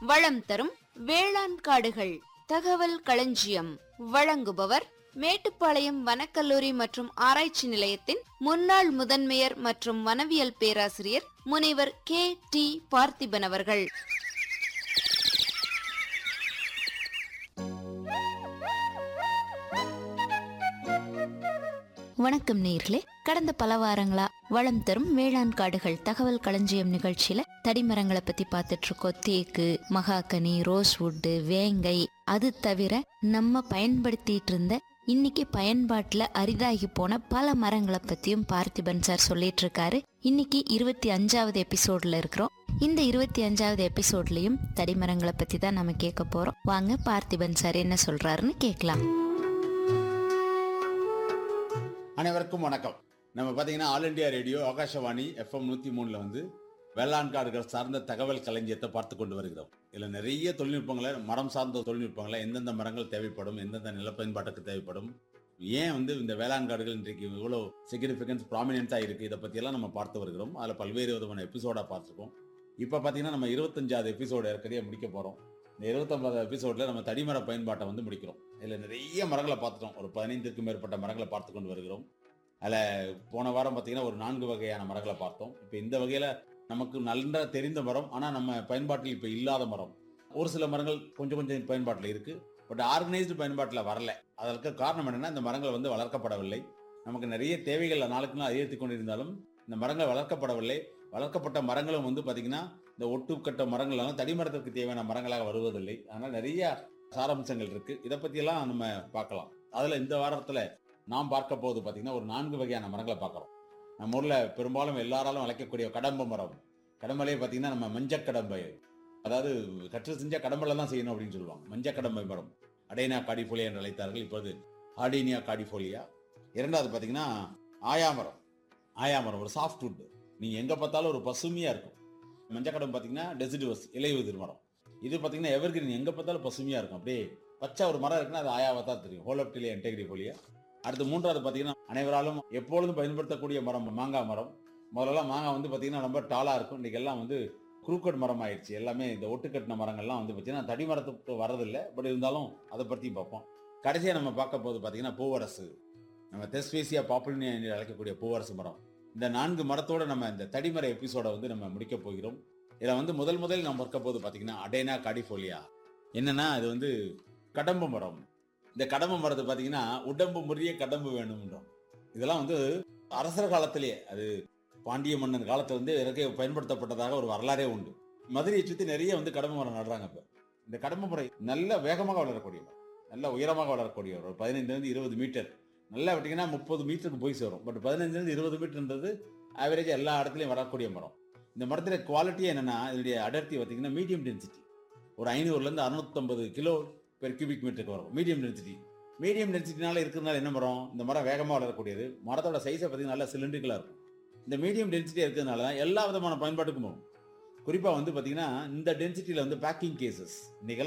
வளம் தரும் வேளாண் காடுகள் தகவல் களஞ்சியம் வழங்குபவர் மேட்டுப்பாளையம் வனக்கல்லூரி மற்றும் ஆராய்ச்சி நிலையத்தின் முன்னாள் முதன்மையர் மற்றும் வனவியல் பேராசிரியர் முனைவர் கே டி பார்த்திபன் அவர்கள் வணக்கம் நேர்களே கடந்த பல வாரங்களா வளம் தரும் வேளாண் காடுகள் தகவல் களஞ்சியம் நிகழ்ச்சியில தடிமரங்களை பத்தி பார்த்துட்டு இருக்கோம் தேக்கு மகாகனி ரோஸ்வுட்டு வேங்கை அது தவிர நம்ம பயன்படுத்திட்டு இருந்த இன்னைக்கு பயன்பாட்டுல அரிதாகி போன பல மரங்களை பத்தியும் பார்த்திபன் சார் சொல்லிட்டு இருக்காரு இன்னைக்கு இருபத்தி அஞ்சாவது எபிசோட்ல இருக்கிறோம் இந்த இருபத்தி அஞ்சாவது எபிசோட்லயும் தடிமரங்களை பத்தி தான் நம்ம கேட்க போறோம் வாங்க பார்த்திபன் சார் என்ன சொல்றாருன்னு கேட்கலாம் அனைவருக்கும் வணக்கம் நம்ம பார்த்தீங்கன்னா all India radio Akashvani FM நூற்றி மூணில் வந்து வேளாண் காடுகள் சார்ந்த தகவல் களஞ்சியத்தை பார்த்து கொண்டு வருகிறோம் இதில் நிறைய தொழில்நுட்பங்களை மரம் சார்ந்த தொழில்நுட்பங்களை எந்தெந்த மரங்கள் தேவைப்படும் எந்தெந்த நில பயன்பாட்டுக்கு தேவைப்படும் ஏன் வந்து இந்த வேளாண் காடுகள் இன்றைக்கு இவ்வளோ சிக்னிஃபிகன்ஸ் ப்ராமினெண்ட்டாக இருக்குது இதை பற்றியெல்லாம் நம்ம பார்த்து வருகிறோம் அதில் பல்வேறு விதமான எபிசோடாக பார்த்துருக்கோம் இப்போ பார்த்தீங்கன்னா நம்ம இருபத்தஞ்சாவது எபிசோடு ஏற்கனவே முடிக்க போகிறோம் இந்த இருபத்தொன்பதாவது எபிசோடில் நம்ம தடிமர பயன்பாட்டை வந்து முடிக்கிறோம் இதில் நிறைய மரங்களை பார்த்துட்டோம் ஒரு பதினைந்துக்கும் மேற்பட்ட மரங்களை பார்த்து கொண்டு வருகிறோம் அதில் போன வாரம் பார்த்தீங்கன்னா ஒரு நான்கு வகையான மரங்களை பார்த்தோம் இப்போ இந்த வகையில் நமக்கு நல்ல தெரிந்த மரம் ஆனால் நம்ம பயன்பாட்டில் இப்போ இல்லாத மரம் ஒரு சில மரங்கள் கொஞ்சம் கொஞ்சம் பயன்பாட்டில் இருக்குது பட் ஆர்கனைஸ்டு பயன்பாட்டில் வரல அதற்கு காரணம் என்னென்னா இந்த மரங்கள் வந்து வளர்க்கப்படவில்லை நமக்கு நிறைய தேவைகள் நாளுக்கு நாள் அதிகரித்து கொண்டிருந்தாலும் இந்த மரங்கள் வளர்க்கப்படவில்லை வளர்க்கப்பட்ட மரங்களும் வந்து பார்த்தீங்கன்னா இந்த ஒட்டுக்கட்ட மரங்கள் எல்லாம் தடிமரத்திற்கு தேவையான மரங்களாக வருவதில்லை அதனால் நிறைய சாராம்சங்கள் இருக்குது இதை பற்றியெல்லாம் நம்ம பார்க்கலாம் அதில் இந்த வாரத்தில் நாம் பார்க்க போது பார்த்தீங்கன்னா ஒரு நான்கு வகையான மரங்களை பார்க்குறோம் நம்ம ஊரில் பெரும்பாலும் எல்லாராலும் வளர்க்கக்கூடிய கடம்ப மரம் கடம்பலே பார்த்தீங்கன்னா நம்ம மஞ்சக்கடம்பை அதாவது கற்று செஞ்ச கடம்பல தான் செய்யணும் அப்படின்னு சொல்லுவாங்க மஞ்சக்கடம்பை மரம் அடைனா காடிஃபோலியா என்று அழைத்தார்கள் இப்போது ஆடினியா காடிஃபோலியா இரண்டாவது பார்த்தீங்கன்னா ஆயாமரம் ஆயாமரம் ஒரு சாஃப்ட் வுட் நீங்கள் எங்கே பார்த்தாலும் ஒரு பசுமையாக இருக்கும் மஞ்சக்கடம் பார்த்தீங்கன்னா டெசிடுவஸ் இலையுதிர் மரம் இது பார்த்தீங்கன்னா எவர்கிரீன் எங்கே பார்த்தாலும் பசுமையாக இருக்கும் அப்படியே பச்சை ஒரு மரம் இருக்குன்னா அது ஆயாவை தான் தெரியும் ஹோலப்டிலியா இன்டெகிரி போலியா அடுத்து மூன்றாவது பார்த்தீங்கன்னா அனைவராலும் எப்பொழுதும் பயன்படுத்தக்கூடிய மரம் மாங்காய் மரம் முதல்லலாம் மாங்காய் வந்து பார்த்தீங்கன்னா ரொம்ப டாலாக இருக்கும் இன்றைக்கி எல்லாம் வந்து குறுக்கட் மரம் ஆயிடுச்சு எல்லாமே இந்த ஒட்டுக்கட்டின மரங்கள்லாம் வந்து பார்த்தீங்கன்னா தடி மரத்துக்கு வரதில்லை பட் இருந்தாலும் அதை பற்றி பார்ப்போம் கடைசியாக நம்ம பார்க்க போது பார்த்தீங்கன்னா பூவரசு நம்ம தெஸ்பேசியா பாப்புலினியா என்று அழைக்கக்கூடிய பூவரசு மரம் இந்த நான்கு மரத்தோட நம்ம இந்த தடிமர எபிசோட வந்து நம்ம முடிக்க போகிறோம் இதில் வந்து முதல் முதல் நம்ம பார்க்க போது பார்த்தீங்கன்னா அடைனா காடிஃபோலியா என்னன்னா இது வந்து கடம்பு மரம் இந்த கடம்பு மரத்தை பார்த்தீங்கன்னா உடம்பு முறிய கடம்பு வேணும்ன்றோம் இதெல்லாம் வந்து அரசர் காலத்திலேயே அது பாண்டிய மன்னன் காலத்துல வந்து இறக்கை பயன்படுத்தப்பட்டதாக ஒரு வரலாறே உண்டு மதுரையை சுற்றி நிறைய வந்து கடம்பு மரம் நடுறாங்க இப்போ இந்த கடம்பு முறை நல்ல வேகமாக வளரக்கூடிய மரம் நல்ல உயரமாக வளரக்கூடிய ஒரு பதினைந்துலேருந்து இருபது மீட்டர் நல்லா விட்டிங்கன்னா முப்பது மீட்டருக்கு போய் சேரும் பட் பதினஞ்சுலேருந்து இருபது மீட்டர்ன்றது ஆவரேஜ் எல்லா இடத்துலையும் வரக்கூடிய மரம் இந்த மரத்துல குவாலிட்டி என்னன்னா இதனுடைய அடர்த்தி பார்த்தீங்கன்னா மீடியம் டென்சிட்டி ஒரு ஐநூறுலேருந்து அறுநூத்தம்பது கிலோ பெர் கியூபிக் மீட்டருக்கு வரும் மீடியம் டென்சிட்டி மீடியம் டென்சிட்டினால இருக்கிறதுனால என்ன மரம் இந்த மரம் வேகமாக வளரக்கூடியது மரத்தோட சைஸை பார்த்தீங்கன்னா நல்லா சிலிண்ட்ரிக்கலாக இருக்கும் இந்த மீடியம் டென்சிட்டியாக இருக்கிறதுனால தான் எல்லா விதமான பயன்பாட்டுக்கும் போகும் குறிப்பாக வந்து பார்த்தீங்கன்னா இந்த டென்சிட்டியில் வந்து பேக்கிங் கேசஸ் இன்னைக்கெல்லாம்